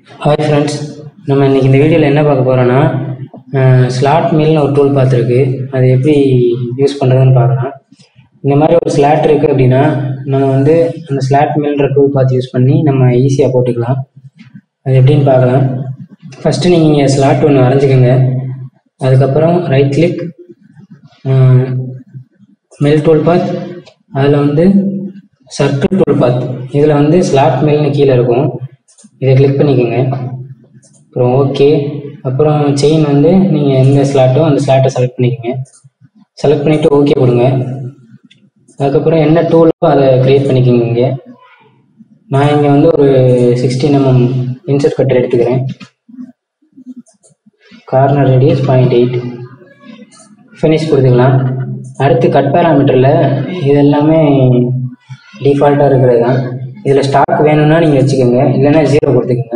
hi friends நம்ம இன்னைக்கு இந்த வீடியோவில் என்ன பார்க்க போகிறோன்னா ஸ்லாட் மில்னு ஒரு டூல் பார்த்துருக்கு அது எப்படி யூஸ் பண்ணுறதுன்னு பார்க்கலாம் இந்த மாதிரி ஒரு ஸ்லாட் இருக்குது அப்படின்னா நம்ம வந்து அந்த ஸ்லாட் மில்ன்ற டூல் பார்த்து யூஸ் பண்ணி நம்ம ஈஸியாக போட்டுக்கலாம் அது எப்படின்னு பார்க்கலாம் ஃபஸ்ட்டு நீங்கள் இங்கே ஸ்லாட் ஒன்று வரைஞ்சிக்கோங்க அதுக்கப்புறம் right click mill tool path அதில் வந்து சர்க்கிள் டூல் பாத் இதில் வந்து ஸ்லாட் மெல்னு கீழே இருக்கும் இதை கிளிக் பண்ணிக்கோங்க அப்புறம் ஓகே அப்புறம் செயின் வந்து நீங்கள் எந்த ஸ்லாட்டோ அந்த ஸ்லாட்டை செலக்ட் பண்ணிக்கோங்க செலக்ட் பண்ணிவிட்டு ஓகே கொடுங்க அதுக்கப்புறம் என்ன டூலோ அதை க்ரியேட் பண்ணிக்கோங்க இங்கே நான் இங்கே வந்து ஒரு சிக்ஸ்டீன் எம்எம் இன்சர்ட் கட்டர் எடுத்துக்கிறேன் corner radius point eight finish கொடுத்துக்கலாம் அடுத்து கட் பேராமீட்டரில் இது எல்லாமே டிஃபால்ட்டாக இருக்கிறது தான் இதில் ஸ்டாக் வேணும்னா நீங்கள் வச்சுக்கோங்க இல்லைன்னா ஜீரோ கொடுத்துக்கோங்க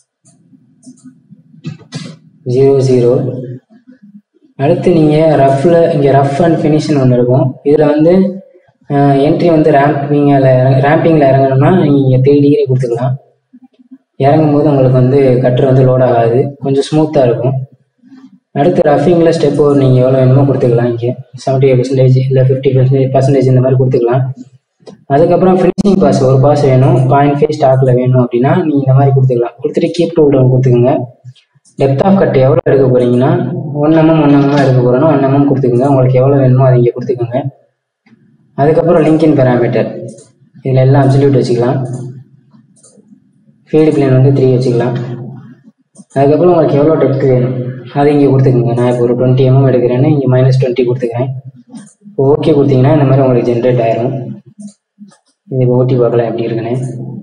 ஜீரோ ஜீரோ அடுத்து நீங்கள் ரஃப்பில் இங்கே ரஃப் அண்ட் ஃபினிஷ்னு ஒன்று இருக்கும் இதில் வந்து என்ட்ரி வந்து ரேம்பிங்கில் ரேம்பிங்கில் இறங்கணும்னா நீங்கள் த்ரீ டிகிரி கொடுத்துக்கலாம் இறங்கும் போது உங்களுக்கு வந்து கட்டர் வந்து லோட் ஆகாது கொஞ்சம் ஸ்மூத்தாக இருக்கும் அடுத்து ரஃபிங்கில் ஸ்டெப் ஓவர் நீங்கள் எவ்வளோ வேணுமோ கொடுத்துக்கலாம் இங்கே செவன்ட்டி ஃபைவ் பர்சன்டேஜ் இல்லை ஃபிஃப்டி பர்சன்டேஜ் பர்சன்டேஜ் இந்த மாதிரி கொடுத்துக்கலாம் அதுக்கப்புறம் ஃபினிஷிங் பாஸ் ஒரு பாஸ் வேணும் பாயிண்ட் ஃபைவ் ஸ்டாக்கில் வேணும் அப்படின்னா நீங்கள் இந்த மாதிரி கொடுத்துக்கலாம் கொடுத்துட்டு கீப் டூல் டவுன் கொடுத்துக்கோங்க டெப்த் ஆஃப் கட் எவ்வளோ எடுக்க போகிறீங்கன்னா ஒன் எம்எம் ஒன் எம்எம் எடுக்க போகிறோன்னா ஒன் எம்எம் கொடுத்துக்கோங்க உங்களுக்கு எவ்வளோ வேணுமோ அதை இங்கே கொடுத்துக்கோங்க அதுக்கப்புறம் லிங்கின் பேராமீட்டர் இதில் எல்லாம் அப்சல்யூட் வச்சுக்கலாம் ஃபீல்டு பிளேன் வந்து த்ரீ வச்சுக்கலாம் அதுக்கப்புறம் உங்களுக்கு எவ்வளோ டெப்த் வேணும் அது இங்கே கொடுத்துக்கோங்க நான் இப்போ ஒரு டுவெண்ட்டி எம்எம் எடுக்கிறேன்னு இங்கே மைனஸ் டுவெண்ட்டி கொடுத்துக்கிறேன் இப்போ ஓகே கொடுத்தீங்கன்னா இந்த மாதிரி உங்களுக்கு ஜென்ரேட் ஆயிரும் இது இப்போ ஓட்டி பார்க்கலாம் எப்படி இருக்குன்னு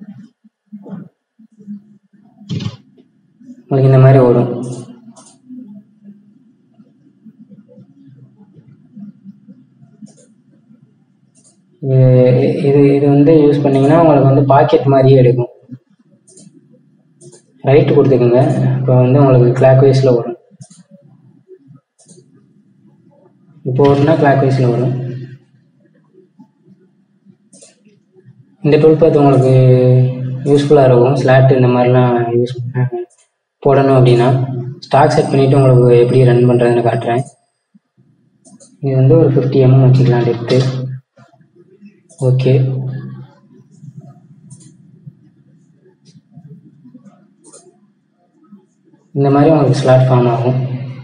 உங்களுக்கு இந்த மாதிரி வரும் இது இது இது வந்து யூஸ் பண்ணீங்கன்னா உங்களுக்கு வந்து பாக்கெட் மாதிரியே எடுக்கும் ரைட்டு கொடுத்துக்கோங்க இப்போ வந்து உங்களுக்கு கிளாக் வைஸில் வரும் இப்போ ஓட்டுனா கிளாக் வைஸில் வரும் இந்த டூல் பார்த்து உங்களுக்கு யூஸ்ஃபுல்லாக இருக்கும் ஸ்லாட் இந்த மாதிரிலாம் யூஸ் போடணும் அப்படின்னா ஸ்டாக் செட் பண்ணிவிட்டு உங்களுக்கு எப்படி ரன் பண்ணுறதுன்னு காட்டுறேன் இது வந்து ஒரு ஃபிஃப்டி எம்எம் வச்சுக்கலாம் டெப்த்து ஓகே இந்த மாதிரி உங்களுக்கு ஸ்லாட் ஃபார்ம் ஆகும்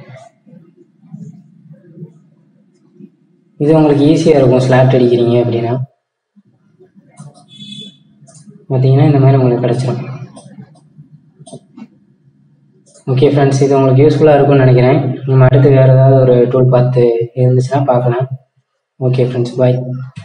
இது உங்களுக்கு ஈஸியாக இருக்கும் ஸ்லாட் அடிக்கிறீங்க அப்படின்னா பார்த்தீங்கன்னா இந்த மாதிரி உங்களுக்கு கிடச்சிரும் ஓகே ஃப்ரெண்ட்ஸ் இது உங்களுக்கு யூஸ்ஃபுல்லாக இருக்கும்னு நினைக்கிறேன் நம்ம அடுத்து வேறு ஏதாவது ஒரு டூல் பார்த்து இருந்துச்சுன்னா பார்க்கலாம் ஓகே ஃப்ரெண்ட்ஸ் பாய்